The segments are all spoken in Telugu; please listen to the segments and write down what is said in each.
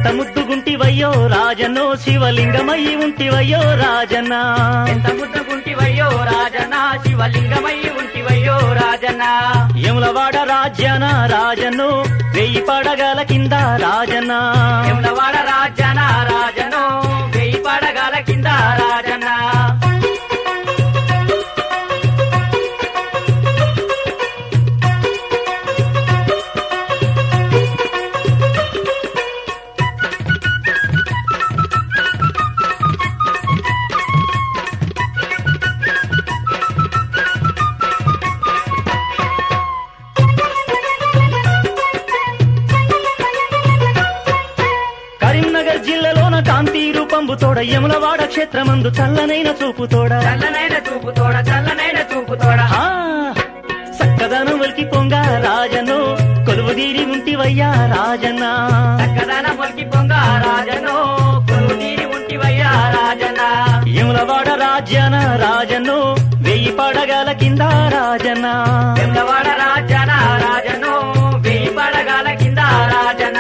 ఎంత ముద్దుగుంటివయ్యో రాజన్నో శివలింగమయ్యి ఉంటివయ్యో రాజన్న ఎంత ముద్దుగుంటివయ్యో రాజన్న శివలింగమై ఉంటివయ్యో రాజన్న యములవాడ రాజ్యాన రాజన్నో వెయ్యి పడగల కింద రాజన్న యమునవాడ రాజన రాజను వెయ్యి పడగల కింద రాజన్న కరీంనగర్ జిల్లాలోన కాంతి రూపంబు తోడ యములవాడ క్షేత్రమందు చల్లనైన చూపు తోడ చల్లనైన చూపు తోడ చల్లనైన చూపు తోడ ఆ, చక్కదనం వలికి పొంగ రాజను కొలువుదీరి ఉంటివయ్యా రాజన్న చక్కదన పొలికి పొంగ రాజను కొలువు తీరి ఉంటివయ్యా రాజన్న యములవాడ రాజ్యాన రాజను వెయ్యి పడగల కింద రాజన్న యమునవాడ రాజన రాజను వెయ్యి పడగల కింద రాజన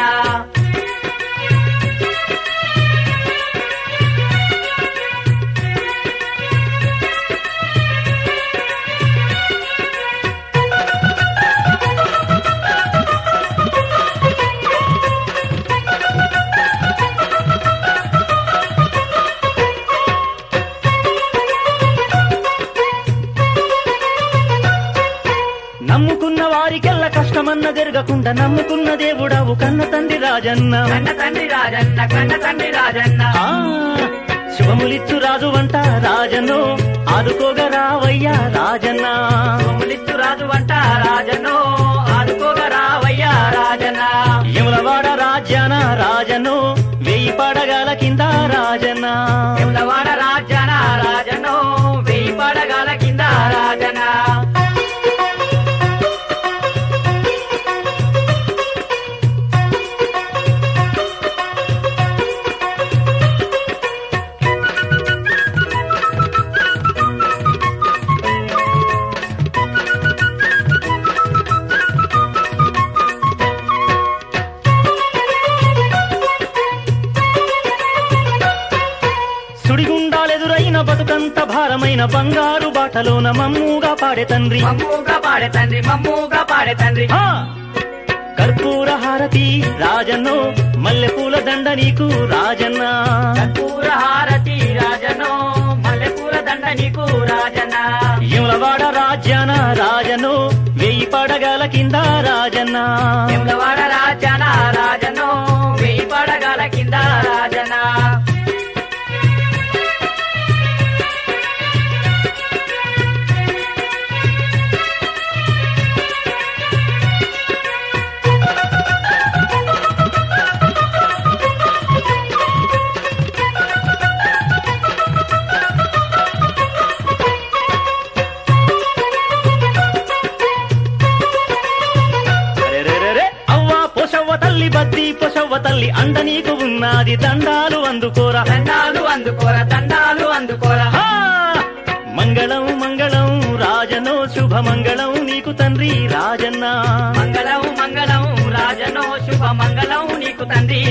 నమ్ముకున్న వారికెల్ల కష్టమన్న జరగకుండా నమ్ముకున్న దేవుడవు కన్న తండ్రి రాజన్న కన్న తండ్రి రాజన్న కన్న తండ్రి రాజన్న ఆ, శుభములిచ్చు రాజు వంట రాజను ఆదుకోగా రావయ్యా రాజన్న సోములిత్తు రాజు వంట రాజను ఆదుకోగా రావయ్యా రాజన్న యములవాడ రాజ్యాన రాజను వెయ్యి పడగల కింద రాజన్న యమునవాడ రాజన రాజను వెయ్యి పడగల కింద రాజన సుడిగుండాలెదురైన బతుకంత భారమైన బంగారు బాటలోన మమ్ముగా పాడే తండ్రి మమ్ముగా పాడే తండ్రి మమ్ముగా పాడే తండ్రి ఆ! కర్పూర హారతి రాజన్నో మల్లెపూల దండ నీకు రాజన్న కర్పూర హారతి రాజను మల్లెపూల దండ నీకు రాజన యములవాడ రాజ్యాన రాజను వెయ్యి పడగల కింద రాజన్న యమునవాడ రాజన రాజను వెయ్యి పడగల కింద రాజన రెరెరెరె, అవ్వ పొసవ్వ తల్లి బద్ది పొసవ్వ తల్లి అండ నీకు ఉన్నది దండాలు అందుకోరా దండాలు అందుకోర దండాలు అందుకోర ఆ! మంగళం మంగళం రాజనో శుభ మంగళం నీకు తండ్రి రాజన్న మంగళం మంగళం రాజనో శుభ మంగళం నీకు తండ్రి